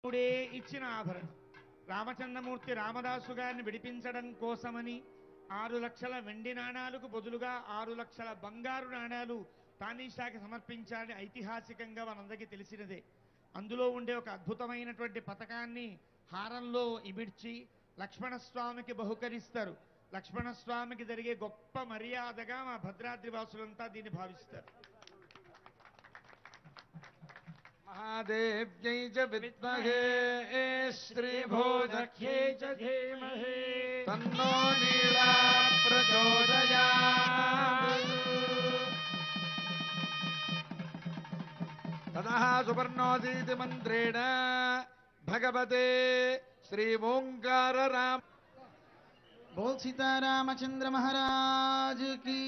రాముడే ఇచ్చిన ఆభరణం రామచంద్రమూర్తి రామదాసు గారిని విడిపించడం కోసమని ఆరు లక్షల వెండి నాణాలకు బదులుగా ఆరు లక్షల బంగారు నాణాలు తానీషాకి సమర్పించాలని ఐతిహాసికంగా మనందరికీ తెలిసినదే అందులో ఉండే ఒక అద్భుతమైనటువంటి పథకాన్ని హారంలో ఇమిడ్చి లక్ష్మణస్వామికి బహుకరిస్తారు లక్ష్మణస్వామికి జరిగే గొప్ప మర్యాదగా మా భద్రాద్రి వాసులంతా దీన్ని భావిస్తారు महादेव्यै च विद्महे श्रीभूदख्यै च धीमहि तन्नो नीला प्रचोदयात् ततः सुवर्णोऽसीति मन्त्रेण भगवते श्रीमोङ्कारराम బోల్ సీతారామచంద్ర మహారాజుకి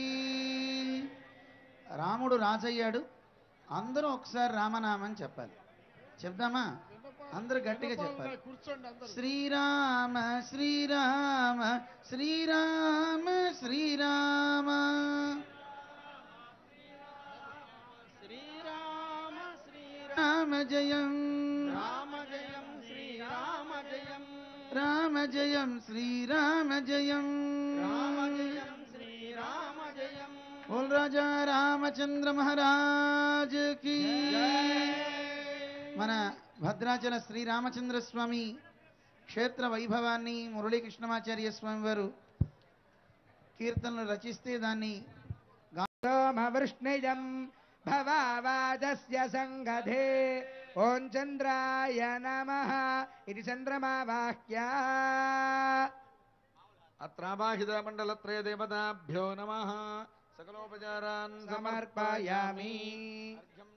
రాముడు రాజయ్యాడు అందరూ ఒకసారి రామనామం చెప్పాలి చెప్దామా అందరూ గట్టిగా చెప్పాలి శ్రీరామ శ్రీరామ శ్రీరామ శ్రీరామ శ్రీరామ శ్రీరామ రామ జయం రామ జయం శ్రీరామ జయం రామ జయం శ్రీరామ జయం రామ జయం శ్రీరామ జయం బోల్ రాజా రామచంద్ర మహారాజ్ కి మన భద్రాచల శ్రీరామచంద్ర స్వామి క్షేత్ర వైభవాన్ని మురళీకృష్ణమాచార్య స్వామి వారు కీర్తనలు రచిస్తే దాన్ని सोमवृष्णिजं भवावादस्य सङ्गधे ॐ चन्द्राय नमः इति चन्द्रमावाह्या अत्रावाहितमण्डलत्रय देवताभ्यो नमः सकलोपचारान् समर्पयामि సమర్పయామి अर्घ्यं